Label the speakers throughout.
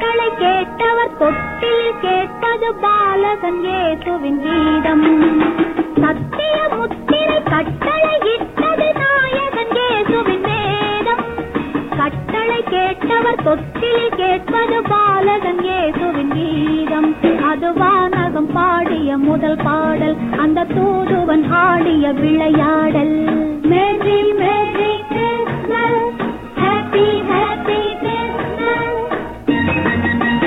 Speaker 1: கட்டளை கேட்டவர் தொட்டில் கேட்பது பாலகன் ஏசுவின் கீதம் சத்திய முத்திரை கட்டளை இட்டது நாயகன் ஏசுவின் வேதம் கட்டளை கேட்டவர் தொட்டில் கேட்பது பாலகன் ஏசுவின் கீதம் அது வானகம் பாடிய முதல் பாடல் அந்த தூதுவன் ஆடிய விளையாடல் merry merry Christmas happy happy Christmas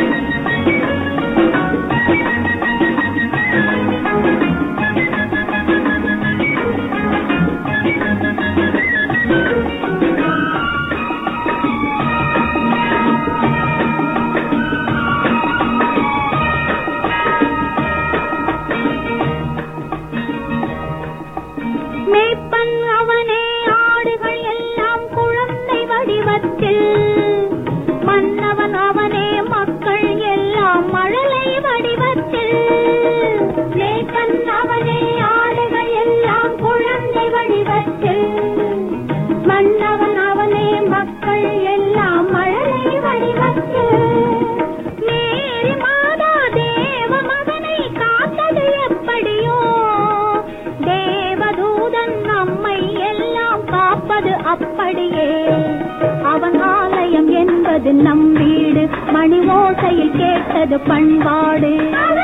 Speaker 1: மேய்ப்பன் அவனே ஆடுகள் எல்லாம் குழந்தை வடிவத்தில் மன்னவன் அவனே மக்கள் எல்லாம் மழலை வடிவத்தில் மேய்ப்பன் அவனே ஆடுகள் எல்லாம் குழந்தை வடிவத்தில் மன்னவன் அவனே மக்கள் எல்லாம் மழலை வடிவத்தில் மேரி மாதா தேவ மகனை காத்தது எப்படியோ தேவதூதன் நம்மை எல்லாம் காப்பது அப்படியே அவன் ஆலயம் என்பது நம் வீடு மணி ஓசையில் கேட்டது பண்பாடு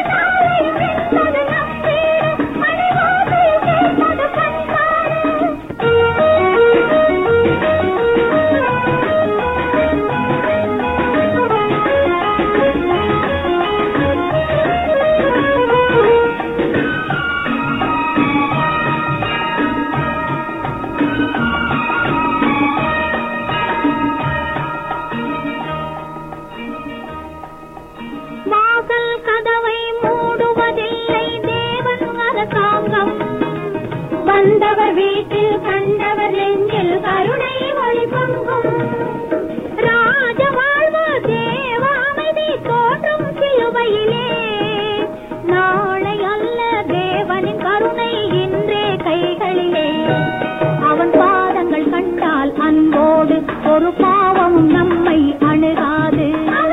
Speaker 1: வாசல் கதவை மூடுவதில்லை தேவன் அரசாங்கம் வந்தவர் வீட்டில் கண்டவர் நெஞ்சில் கருணை ஒளி பொங்கும் ராஜ வாழ்வு தேவ அமைதி தோன்றும் சிலுவையிலே நாளை அல்ல தேவனின் கருணை இன்றே கைகளிலே அவன் பாதங்கள் கண்டால் அன்போடு ஒரு பாவமும் நம்மை அணுகாது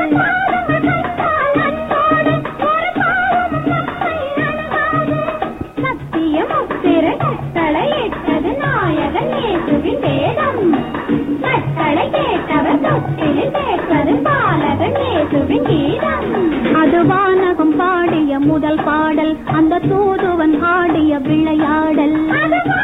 Speaker 1: சத்தியம் உத்திர கட்டளை இட்டது நாயகன் இயேசுவின் வேதம் கட்டளை கேட்டவர் தொட்டிலில் கேட்பது பாலகன் இயேசுவின் கீதம் அது வானகம் பாடிய முதல் பாடல் அந்த தூதுவன் ஆடிய விளையாடல்